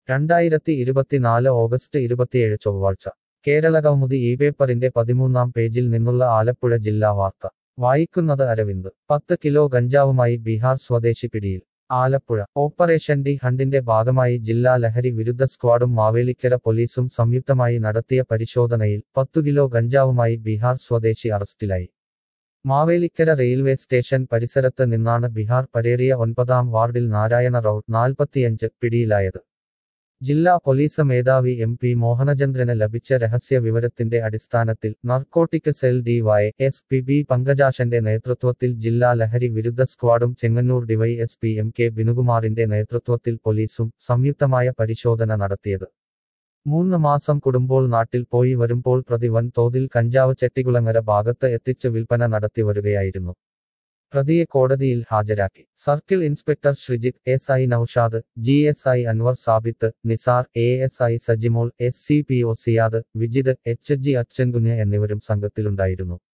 രണ്ടായിരത്തി ഇരുപത്തിനാല് ഓഗസ്റ്റ് ഇരുപത്തിയേഴ് ചൊവ്വാഴ്ച കേരളകൗമുദി ഈ പേപ്പറിന്റെ പതിമൂന്നാം പേജിൽ നിന്നുള്ള ആലപ്പുഴ ജില്ലാ വാർത്ത വായിക്കുന്നത് അരവിന്ദ് പത്ത് കിലോ ഗഞ്ചാവുമായി ബീഹാർ സ്വദേശി പിടിയിൽ ആലപ്പുഴ ഓപ്പറേഷൻ ഡി ഹണ്ടിന്റെ ഭാഗമായി ജില്ലാ ലഹരി വിരുദ്ധ സ്ക്വാഡും മാവേലിക്കര പോലീസും സംയുക്തമായി നടത്തിയ പരിശോധനയിൽ പത്തു കിലോ ഗഞ്ചാവുമായി ബീഹാർ സ്വദേശി അറസ്റ്റിലായി മാവേലിക്കര റെയിൽവേ സ്റ്റേഷൻ പരിസരത്ത് നിന്നാണ് ബീഹാർ പരേറിയ ഒൻപതാം വാർഡിൽ നാരായണ റൌഡ് നാൽപ്പത്തിയഞ്ച് പിടിയിലായത് ജില്ലാ പോലീസ് മേധാവി എം പി മോഹനചന്ദ്രന് ലഭിച്ച രഹസ്യ വിവരത്തിന്റെ അടിസ്ഥാനത്തിൽ narcotic cell D Y S P B പങ്കജാശന്റെ നേതൃത്വത്തിൽ ജില്ലാ ലഹരി വിരുദ്ധ സ്ക്വാഡും Chengannur DY S P M K ബിനുകുമാറിന്റെ നേതൃത്വത്തിൽ പോലീസും സംയുക്തമായ പരിശോധന നടത്തിയത് മൂന്ന് മാസം കൂടുമ്പോൾ നാട്ടിൽ പോയി വരുമ്പോൾ പ്രതി വൻ തോതിൽ കഞ്ചാവ് ചെട്ടികുളങ്ങര ഭാഗത്ത് എത്തിച്ച് വിൽപ്പന നടത്തി വരികയായിരുന്നു പ്രതിയെ കോടതിയിൽ ഹാജരാക്കി circle inspector Sreejith S I Naushad G S I Anvar Sabith Nizar A S I Sajimol S C P O Siyad Vijith H G Achankunju എന്നിവരും സംഘത്തിലുണ്ടായിരുന്നു